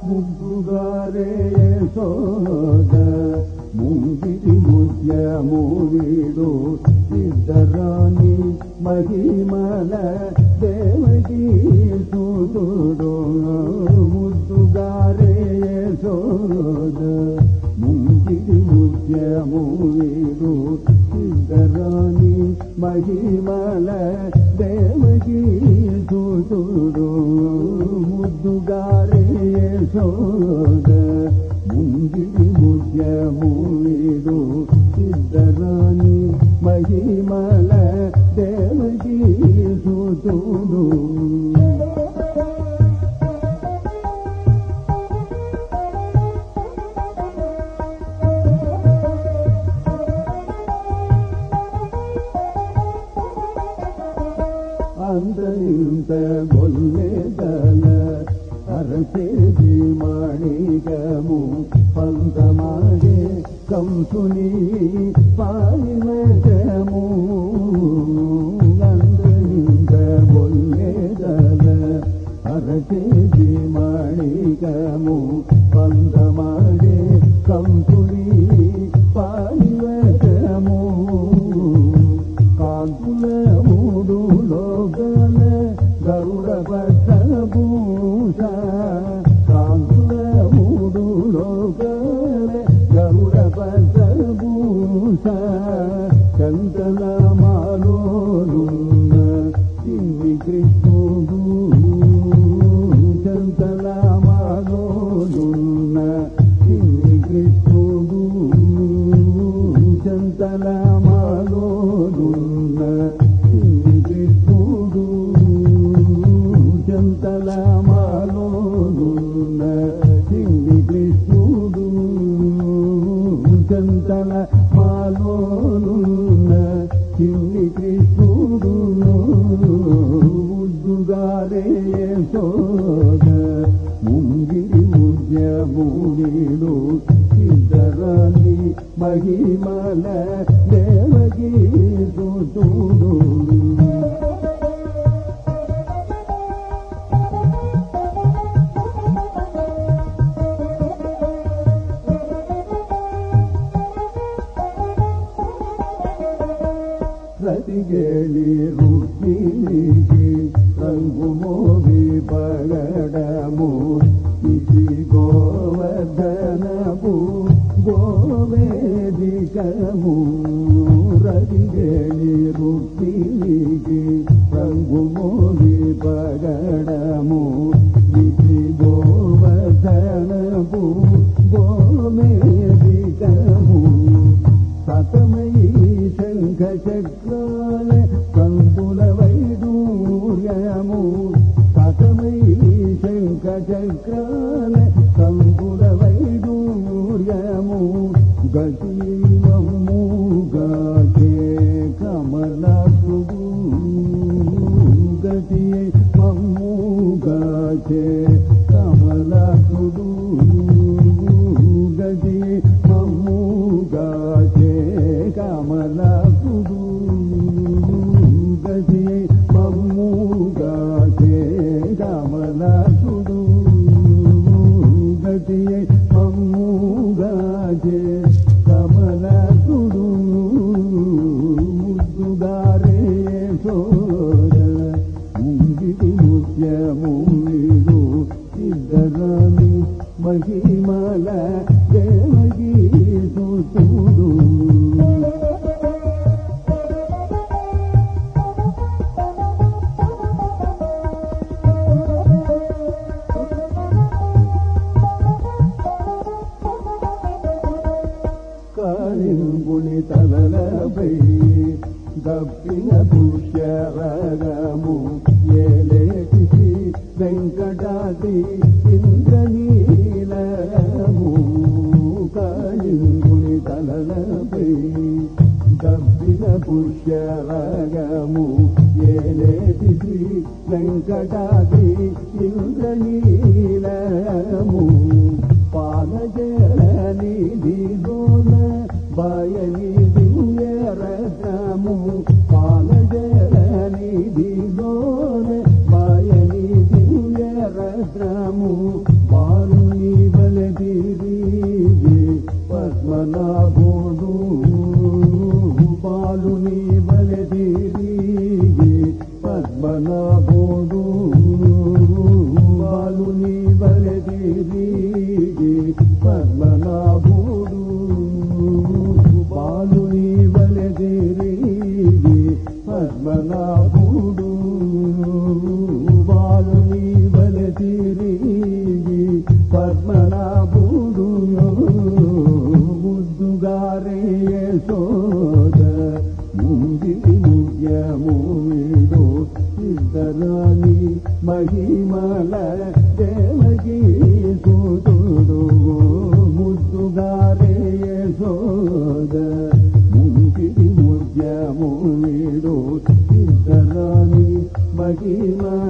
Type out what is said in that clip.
ముగ్గుగారే సోద ముంగిరి ముద్య మూవిడు సిద్ధరాణి మహిమల దేవకి సూతుడు ముద్దుగారే సోద ముంగిరి ముద్య మూవిడు సిద్ధరాణి మహిమల దేవకి సూతుడు ముద్దుగారే సోద ముంగిరి ముద్య మూవిడు సిద్ధరాణి మహిమల దేవకి సూతుడు అంతరింత గొల్లెదల అరచేది మాణిగము పంతమాడే కంసుని పాలిమము అంతరింత గొల్లెదల అరచేది మాణిగము పంతమాడే కంసుని పాలిమము కాంతుల మూడు లోకల గరుడ భూష కాంతుల మూడు లోకల గరుడ భూష చందన మాలోనున్న చిన్ని కృష్ణుడు చందన మాలోనున్న చిన్ని కృష్ణుడు చందన మాలోనున్న చిన్ని కృష్ణుడు చందన మాలోనున్న చిన్ని కృష్ణుడు చందన మాలోనున్న చిన్ని కృష్ణుడు ముద్దుగారే సోగ ముంగిరి ముద్యమునిడు సిద్ధరాని మహిమల దేవకి సుతుడు ప్రతిగేళి రుక్మిణికి రంగు మోగి పగడము ఇది గోవర్ధనము గోవేదికము రతిగేళి రుక్మిణికి రంగు మోగి పగడము ఇది గోవర్ధనము గోవేదికము సతమై శంఖ చక్రాల కంతుల వైడూర్యము సతమై శంఖ చక్రాల కంతుల వైడూర్యము గతి మమ్ముగాచే కమలసుడు గతి మమ్ముగాచే కమలసుడు గతి మమ్ముగాచే కమలసుడు గతి మమ్ముగాచే కమలసుడు గతి మమ్ముగాచే కమలసుడు ముద్దుగారే సోద ముంగిటి ముత్యముడు ఇద్దరాని మహిమల దేవగి సుతుడు కాళింగుని తలలపై దప్పిన పుష్యరగము ఏలేటి శ్రీ వెంకటాది ఇంద్రనీలము కాళింగుని తలలపై దప్పిన పుష్యరగము ఏలేటి శ్రీ వెంకటాది ఇంద్రనీలము పాలజలని దిగోల బయని దివ్యరథము పాలజలని దిగోల బయని దివ్యరథము రత్నము బాలుని బలదిరిగి పద్మనాభుడు బాలుని బలదిరిగి పద్మనాభుడు బాలుని బలదిరిగి పద్మనాభుడు బాలుని బలదిరిగి పద్మనాభుడు బాలుని బలదిరిగి పద్మనాభుడు ముద్దుగారే సోద ముంగిరి ముద్యముడు సిద్ధరాని మహిమల దేవకి సూతుడు ముద్దుగారే సోద ముంగిరి ముద్యముడు సిద్ధరాని మహిమల